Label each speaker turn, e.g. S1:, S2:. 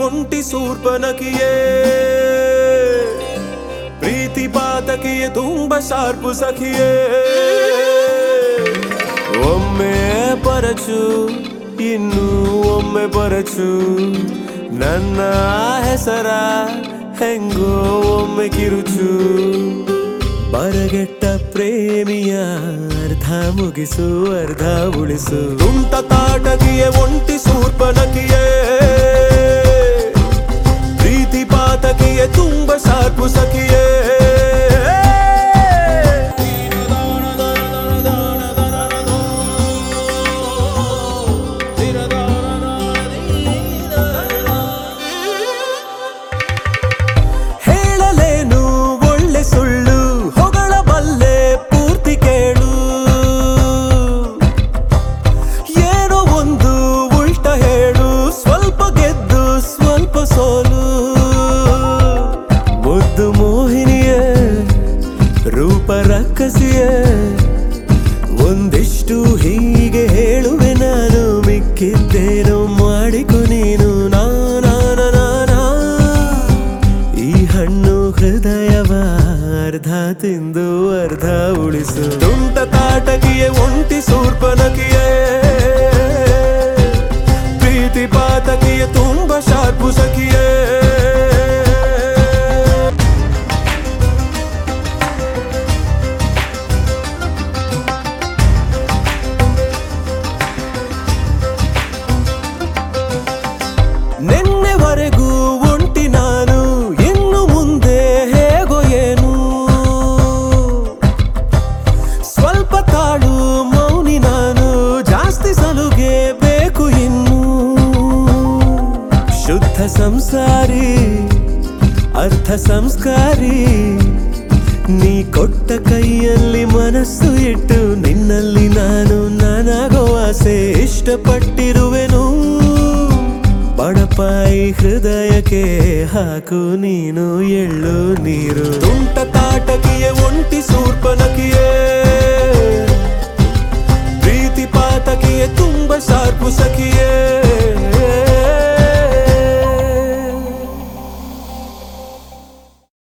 S1: ಒಂಟಿ ಸೂರ್ಪನಕಿಯೇ ಪ್ರೀತಿ ಪಾತಕಿಯೇ ತುಂಬ ಶಾರ್ಪು ಸಖಿಯೇ ಒಮ್ಮೆ ಪರಚು ಇನ್ನು ಒಮ್ಮೆ ಪರಚು ನನ್ನ ಹೆಸರ ಹೆಂಗೋ ಒಮ್ಮೆ ಕಿರುಚು ಬರಗೆಟ್ಟ ಪ್ರೇಮಿಯ ಅರ್ಧ ಮುಗಿಸು ಅರ್ಧ ಉಳಿಸು ತುಂಟ ತಾಟಕಿಯೇ ಒಂಟಿ ಸೂರ್ಪನಕಿಯೇ ಪ್ರೀತಿ ಪಾತಕಿಯೇ ತುಂಬ ಶಾರ್ಪು ಸಖಿಯೇ ಹೇಳಲೇನು ಒಳ್ಳೆ ಸುಳ್ಳು ಹೊಗಳಬಲ್ಲೆ ಪೂರ್ತಿ ಕೇಳು ಏನೋ ಒಂದು ಉಲ್ಟ ಹೇಳು ಸ್ವಲ್ಪ ಗೆದ್ದು ಸ್ವಲ್ಪ ಸೋಲು ಮುದ್ದು ಮೋಹಿನಿಯೇ ರೂಪ ರಕ್ಕಸಿಯೇ ಒಂದಿಷ್ಟು ಹೀಗೆ ಹೇಳುವೆ ನಾನು ಮಿಕ್ಕಿದ್ದೇನು ಮಾಡಿಕೊ ನೀನು ನಾನಾನ ನಾನಾ ಈ ಹಣ್ಣು ಹೃದಯವ ಅರ್ಧ ತಿಂದು ಅರ್ಧ ಉಳಿಸು ತುಂಟ ತಾಟಕಿಯೇ ಒಂಟಿ ಸೂರ್ಪನಕಿಯೇ ಪ್ರೀತಿ ಪಾತಕಿಯೇ ತುಂಬ ಶಾರ್ಪು ಸಖಿಯೇ ನಿನ್ನೆವರೆಗೂ ಒಂಟಿ ನಾನು ಇನ್ನು ಮುಂದೆ ಹೇಗೋ ಏನು ಸ್ವಲ್ಪ ತಾಳು ಮೌನಿ ನಾನು ಜಾಸ್ತಿ ಸಲುಗೆ ಬೇಕು ಇನ್ನು ಶುದ್ಧ ಸಂಸಾರಿ ಅರ್ಥ ಸಂಸ್ಕಾರಿ ನೀ ಕೊಟ್ಟ ಕೈಯಲ್ಲಿ ಮನಸ್ಸು ಇಟ್ಟು ನಿನ್ನಲ್ಲಿ ನಾನು ನಾನಾಗೋ ಆಸೆ ಇಷ್ಟಪಟ್ಟಿರುವೆನು ಬಡಪಾಯಿ ಹೃದಯಕ್ಕೆ ಹಾಕು ನೀನು ಎಳ್ಳು ನೀರು ತುಂಟ ತಾಟಕಿಯೇ ಒಂಟಿ ಸೂರ್ಪನಕಿಯೇ ಪ್ರೀತಿ ಪಾತಕಿಯೇ ತುಂಬ ಶಾರ್ಪು ಸಖಿಯೇ